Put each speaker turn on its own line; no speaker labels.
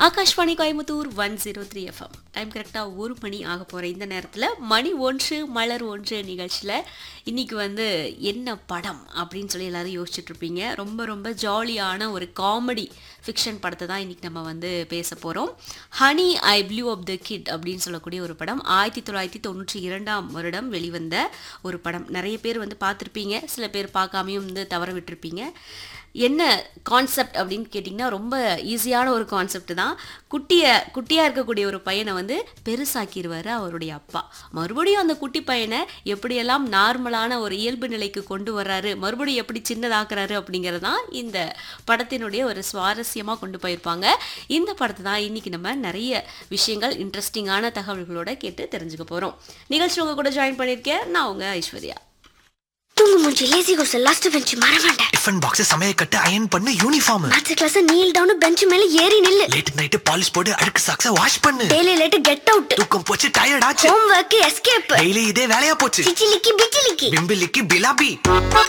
Akashvani Coimbatore one zero three FM time கரெக்டாக ஒரு மணி ஆக போகிற இந்த நேரத்தில் மணி ஒன்று மலர் ஒன்று நிகழ்ச்சியில் இன்னைக்கு வந்து என்ன படம் அப்படின்னு சொல்லி எல்லாரும் யோசிச்சுட்டு இருப்பீங்க ரொம்ப ரொம்ப ஜாலியான ஒரு காமெடி ஃபிக்ஷன் படத்தை தான் இன்னைக்கு நம்ம வந்து பேச போகிறோம் honey I blew up the kid அப்படின்னு சொல்லக்கூடிய ஒரு படம் ஆயிரத்தி தொள்ளாயிரத்தி தொண்ணூற்றி இரண்டாம் வருடம் வெளிவந்த ஒரு படம் நிறைய பேர் வந்து பார்த்துருப்பீங்க சில பேர் பார்க்காமையும் வந்து தவற விட்டுருப்பீங்க என்ன கான்செப்ட் அப்படின்னு கேட்டிங்கன்னா ரொம்ப ஈஸியான ஒரு கான்செப்ட் தான் குட்டியை குட்டியாக இருக்கக்கூடிய ஒரு பையனை வந்து பெருசாக்கிடுவார் அவருடைய அப்பா மறுபடியும் அந்த குட்டி பையனை எப்படியெல்லாம் நார்மலான ஒரு இயல்பு நிலைக்கு கொண்டு வர்றாரு மறுபடியும் எப்படி சின்னதாக்குறாரு அப்படிங்கிறது தான் இந்த படத்தினுடைய ஒரு சுவாரஸ்யமாக கொண்டு போயிருப்பாங்க இந்த படத்தை தான் இன்னைக்கு நம்ம நிறைய விஷயங்கள் இன்ட்ரெஸ்டிங்கான தகவல்களோட கேட்டு தெரிஞ்சுக்க போகிறோம் நிகழ்ச்சி உங்க கூட ஜாயின் பண்ணியிருக்கேன் நான் உங்க ஐஸ்வர்யா
தூங்கு மூஞ்சி லேசி கோஸ் லாஸ்ட் பெஞ்ச் மறவாண்ட
டிஃபன் பாக்ஸ் சமையல் கட்டு அயன் பண்ணு uniform
maths class kneel down bench மேல ஏறி நில்லு
லேட் நைட் பாலிஷ் போட்டு அழுக்கு சாக்ஸ வாஷ் பண்ணு
டெய்லி லேட் கெட் அவுட்
தூக்கம் போச்சு டயர்ட் ஆச்சு
ஹோம் ஒர்க் எஸ்கேப்
டெய்லி இதே வேலையா போச்சு
சிச்சிலிக்கி பிச்சிலிக்கி
பிம்பிலிக்கு பிலாபி